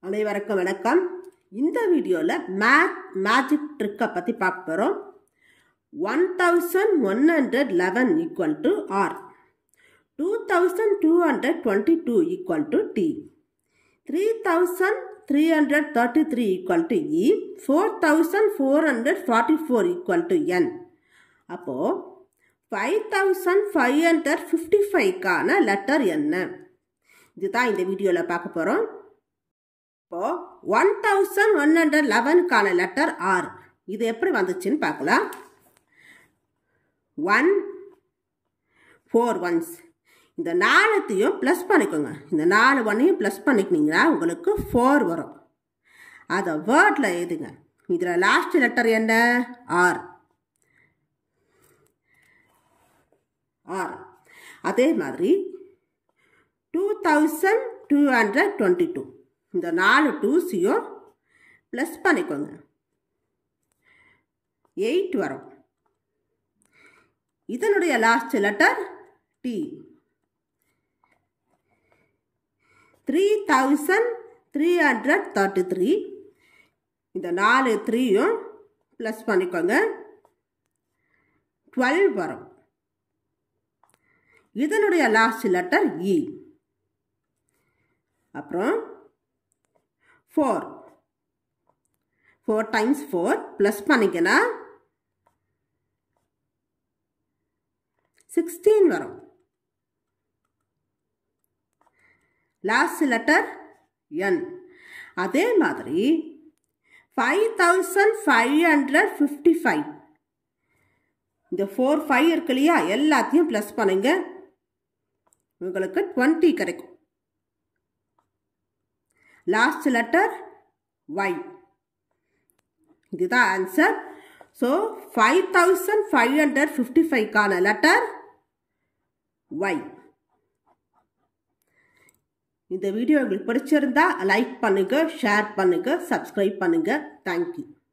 அனைவருக்கும் வணக்கம் இந்த வீடியோவில் மேத் மேஜிக் ட்ரிக்கை பற்றி பார்க்க போகிறோம் one thousand one hundred eleven equal to R two thousand two hundred twenty two equal to T three thousand three hundred thirty three equal to E four thousand four hundred forty four equal to N அப்போது five thousand five hundred fifty ஃபைவ்க்கான letter என்ன இதுதான் இந்த வீடியோவில் பார்க்க போகிறோம் இப்போ one thousand one hundred லெவனுக்கான லெட்டர் ஆர் இது எப்படி வந்துச்சுன்னு பார்க்கலாம் ஒன் ஃபோர் ஒன்ஸ் இந்த நாலுத்தையும் ப்ளஸ் பண்ணிக்கோங்க இந்த நாலு ஒன்னையும் ப்ளஸ் பண்ணிக்கினீங்கன்னா உங்களுக்கு ஃபோர் வரும் அதை வேர்டில் எழுதுங்க இதில் லாஸ்ட் லெட்டர் என்ன ஆர் ஆர் அதே மாதிரி two thousand two hundred twenty two இந்த நாலு டூஸையும் ப்ளஸ் பண்ணிக்கோங்க எயிட் வரும் இதனுடைய last letter T three thousand three hundred thirty three இந்த நாலு த்ரீயும் ப்ளஸ் பண்ணிக்கோங்க டுவெல் வரும் இதனுடைய லாஸ்ட் லெட்டர் இ அப்புறம் four four times four plus பண்ணிக்கனா சிக்ஸ்டீன் வரும் லாஸ்ட் லெட்டர் என் அதே மாதிரி five thousand five hundred fifty five இந்த ஃபோர் ஃபைவ் இருக்கு இல்லையா எல்லாத்தையும் ப்ளஸ் பண்ணுங்க உங்களுக்கு டுவெண்ட்டி கிடைக்கும் லாஸ்ட் லெட்டர் ஒய் இதுதான் answer so five thousand five hundred fifty ஃபைவ்க்கான லெட்டர் ஒய் இந்த வீடியோ உங்களுக்கு பிடிச்சிருந்தா லைக் பண்ணுங்கள் ஷேர் பண்ணுங்கள் சப்ஸ்கிரைப் பண்ணுங்கள் தேங்க்யூ